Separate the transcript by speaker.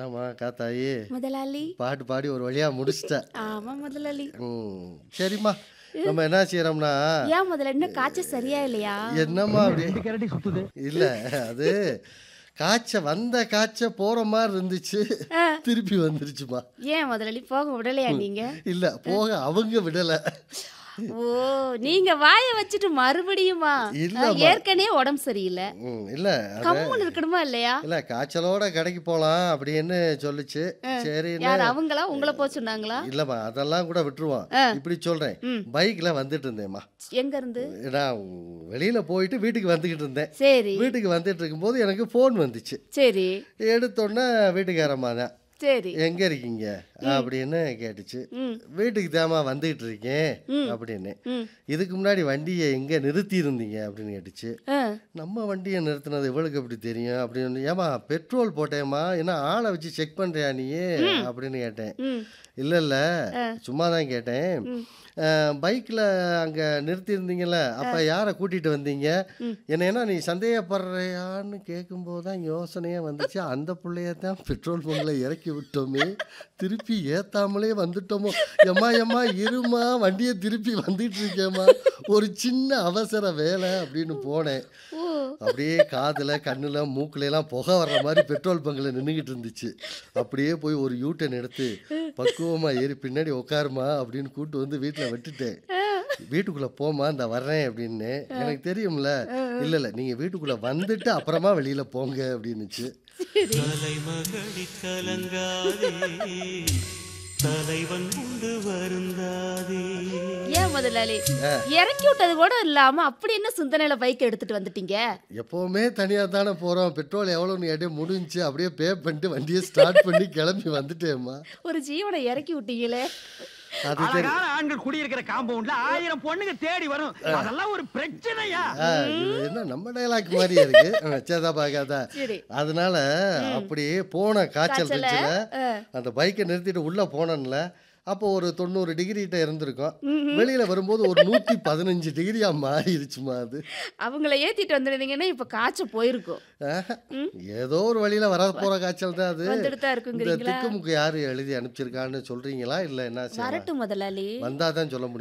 Speaker 1: என்னம்மா காத்தாயி
Speaker 2: முதலாளி
Speaker 1: பாட்டு பாடி ஒரு வழியா முடிச்சிட்ட
Speaker 2: ஆமா முதலாளி
Speaker 1: ம் சரிம்மா நம்ம என்ன செய்யறோம்னா
Speaker 2: ஏன் முதல்ல இன்னும் காய்ச்சல் சரியா இல்லையா
Speaker 1: என்னம்மா அப்படி
Speaker 3: ரெண்டு கேரட்டி சுத்துது
Speaker 1: இல்ல அது காய்ச்ச வந்த காய்ச்ச போற மாதிரி இருந்துச்சு
Speaker 2: ஆ.
Speaker 1: திருப்பி வந்துருச்சுமா
Speaker 2: ஏன் முதலாளி போக விடலையா நீங்க
Speaker 1: இல்ல போக அவங்க விடல
Speaker 2: ஓ நீங்க வாய வச்சுட்டு மறுபடியுமா
Speaker 1: இல்லம்மா.
Speaker 2: ஆ, ஏற்கனவே உடம்பு சரியில்லை
Speaker 1: ம், இல்ல அது
Speaker 2: கம்முன்னு இருக்கணுமா இல்லையா
Speaker 1: இல்ல காய்ச்சலோட கடைக்கு போலாம் அப்படின்னு சொல்லுச்சு சரி
Speaker 2: யார் அவங்களா உங்களை போக சொன்னாங்களா
Speaker 1: இல்லம்மா அதெல்லாம் கூட விட்டுருவான் இப்படி சொல்றேன்
Speaker 2: ம்.
Speaker 1: பைக்ல வந்துட்டு இருந்தேம்மா
Speaker 2: எங்க இருந்து
Speaker 1: நான் வெளியில போயிட்டு வீட்டுக்கு வந்துகிட்டு இருந்தேன்
Speaker 2: சரி
Speaker 1: வீட்டுக்கு வந்துட்டு இருக்கும்போது எனக்கு ஃபோன் வந்துச்சு
Speaker 2: சரி
Speaker 1: எடுத்தோன்னே வீட்டுக்காரம்மா தான்
Speaker 2: சரி
Speaker 1: எங்க இருக்கீங்க அப்படின்னு கேட்டுச்சு
Speaker 2: ம்
Speaker 1: வீட்டுக்கு தேமா வந்துகிட்டு இருக்கேன் அப்படின்னு
Speaker 2: ம்
Speaker 1: இதுக்கு முன்னாடி வண்டியை எங்க நிறுத்தி இருந்தீங்க அப்படின்னு கேட்டுச்சு
Speaker 2: ஆ,
Speaker 1: நம்ம வண்டியை நிறுத்தினது இவளுக்கு எப்படி தெரியும் அப்படின்னு ஏமா பெட்ரோல் போட்டேம்மா என்ன ஆளை வச்சு செக் பண்றியா நீ அப்படின்னு கேட்டேன்
Speaker 2: ம்
Speaker 1: இல்ல இல்ல சும்மா தான் கேட்டேன் பைக்கில் அங்கே நிறுத்தியிருந்தீங்கல்ல அப்போ யாரை கூட்டிகிட்டு வந்தீங்க என்ன என்ன நீ சந்தேகப்படுறியான்னு கேட்கும்போது தான் யோசனையாக வந்துச்சு அந்த பிள்ளைய தான் பெட்ரோல் பங்கில் இறக்கி விட்டோமே திருப்பி ஏத்தாமலே வந்துட்டோமோ எம்மா எம்மா இருமா வண்டியை திருப்பி வந்துட்டு இருக்கேம்மா ஒரு சின்ன அவசர வேலை அப்படின்னு போனேன்
Speaker 2: ஓ
Speaker 1: அப்படியே காதில் கண்ணில் மூக்குல எல்லாம் புகை வர்ற மாதிரி பெட்ரோல் பங்கில் நின்றுக்கிட்டு இருந்துச்சு அப்படியே போய் ஒரு யூட்டன் எடுத்து பக்குவமாக ஏறி பின்னாடி உட்காருமா அப்படின்னு கூட்டு வந்து வீட்டில் விட்டுட்டேன் வீட்டுக்குள்ளே போமா இந்த வர்றேன் அப்படின்னு எனக்கு தெரியும்ல இல்லை இல்லை நீங்கள் வீட்டுக்குள்ளே வந்துட்டு அப்புறமா வெளியில் போங்க அப்படின்னுச்சு
Speaker 4: தலைமகளி கலங்காதே தலைவன் உண்டு வருந்தாதே
Speaker 2: ஏன் முதலாளி இறக்கி விட்டது கூட இல்லாம அப்படி என்ன சிந்தனையில பைக் எடுத்துட்டு வந்துட்டீங்க
Speaker 1: எப்போவுமே தனியாக தானே போகிறோம் பெட்ரோல் எவ்வளோன்னு கேட்டே முடிஞ்சுச்சு அப்படியே பே பண்ணிட்டு வண்டியை ஸ்டார்ட் பண்ணி கிளம்பி வந்துட்டேம்மா
Speaker 2: ஒரு ஜீவனை இறக்கி விட்டீங்களே
Speaker 1: அது தெரியும்
Speaker 3: அழகான ஆண்கள் குடியிருக்கிற காம்பவுண்ட்ல ஆயிரம் பொண்ணுங்க தேடி வரும் அதெல்லாம் ஒரு பிரச்சனையா
Speaker 1: ஆ, இது என்ன நம்ம டைலாக் மாதிரி இருக்கு ஆ, சேதா பாக்காதா
Speaker 2: சரி
Speaker 1: அதனால அப்படியே போன காய்ச்சல்
Speaker 2: காய்ச்சல,
Speaker 1: இருந்துச்சுல அந்த பைக்கை நிறுத்திட்டு உள்ள போனேன்ல அப்போ ஒரு தொண்ணூறு டிகிரிகிட்ட இருந்திருக்கும் வெளியில வரும்போது ஒரு நூத்தி பதினஞ்சு டிகிரியா மாறிடுச்சுமா அது
Speaker 2: அவங்கள ஏத்திட்டு வந்துருந்தீங்கன்னா இப்ப காய்ச்சல் போயிருக்கும்
Speaker 1: ஆஹா. ஏதோ ஒரு வழியில வர போற காய்ச்சல் தான் அது
Speaker 2: வந்துட்டு தான்
Speaker 1: இந்த
Speaker 2: இருக்குங்கிறீங்களா
Speaker 1: திக்குமுக்கு யாரு எழுதி அனுப்பிச்சிருக்கான்னு சொல்றீங்களா இல்ல என்ன செய்யலாம்
Speaker 2: வரட்டும் முதலாளி
Speaker 1: வந்தாதான் சொல்ல முடியும்